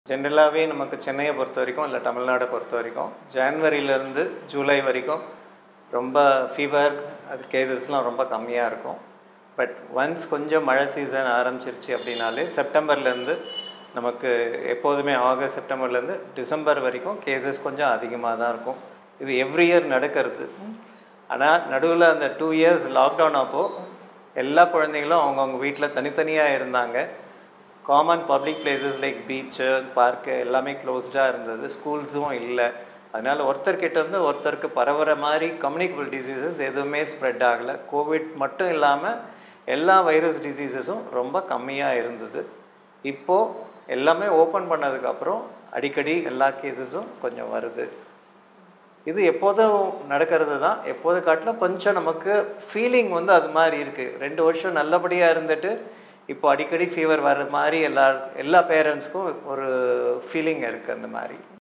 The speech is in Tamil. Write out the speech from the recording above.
ஜென்ரலாகவே நமக்கு சென்னையை பொறுத்த வரைக்கும் இல்லை தமிழ்நாடை பொறுத்த வரைக்கும் ஜான்வரியிலேருந்து ஜூலை வரைக்கும் ரொம்ப ஃபீவர் அது கேசஸ்லாம் ரொம்ப கம்மியாக இருக்கும் பட் ஒன்ஸ் கொஞ்சம் மழை சீசன் ஆரம்பிச்சிருச்சு அப்படின்னாலே செப்டம்பர்லேருந்து நமக்கு எப்போதுமே ஆகஸ்ட் செப்டம்பர்லேருந்து டிசம்பர் வரைக்கும் கேசஸ் கொஞ்சம் அதிகமாக தான் இருக்கும் இது எவ்ரி இயர் நடக்கிறது ஆனால் நடுவில் அந்த டூ இயர்ஸ் லாக்டவுன் அப்போது எல்லா குழந்தைங்களும் அவங்கவுங்க வீட்டில் தனித்தனியாக இருந்தாங்க common public places like beach park எல்லாமே க்ளோஸ்டாக இருந்தது ஸ்கூல்ஸும் இல்லை அதனால் ஒருத்தர்கிட்ட இருந்து ஒருத்தருக்கு பரவுற மாதிரி கம்யூனிகபிள் டிசீசஸ் எதுவுமே ஸ்ப்ரெட் ஆகலை கோவிட் மட்டும் இல்லாமல் எல்லா வைரஸ் டிசீசஸும் ரொம்ப கம்மியாக இருந்தது இப்போது எல்லாமே ஓப்பன் பண்ணதுக்கப்புறம் அடிக்கடி எல்லா கேசஸும் கொஞ்சம் வருது இது எப்போதும் நடக்கிறது தான் எப்போது காட்டிலும் கொஞ்சம் நமக்கு ஃபீலிங் வந்து அது மாதிரி இருக்குது ரெண்டு வருஷம் நல்லபடியாக இருந்துட்டு இப்போ அடிக்கடி ஃபீவர் வர்ற மாதிரி எல்லா எல்லா பேரண்ட்ஸ்க்கும் ஒரு ஃபீலிங் இருக்குது அந்த மாதிரி